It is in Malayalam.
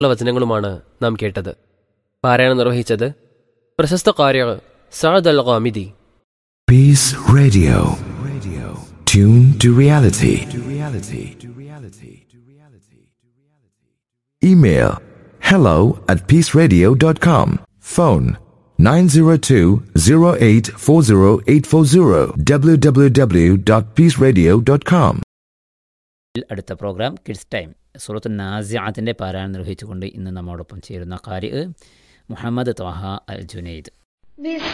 ഉള്ള വചനങ്ങളുമാണ് നാം കേട്ടത് പാരായണം നിർവഹിച്ചത് പ്രശസ്ത Qari Saad al Ghamdi Peace Radio. Radio. Tune to reality. To reality. To reality. To reality. Email hello at peaceradio.com. Phone 902-0840840 www.peaceradio.com. അടുത്ത പ്രോഗ്രാം കിഡ്സ് ടൈം സൂറത്ത് നാസിയാത്തിൻ്റെ പാരായണം നിർവഹിച്ചുകൊണ്ട് ഇന്ന് നമ്മോടൊപ്പം ചേരുന്ന കാര്യ മുഹമ്മദ് ത്വാഹ അൽ ജുനൈദ്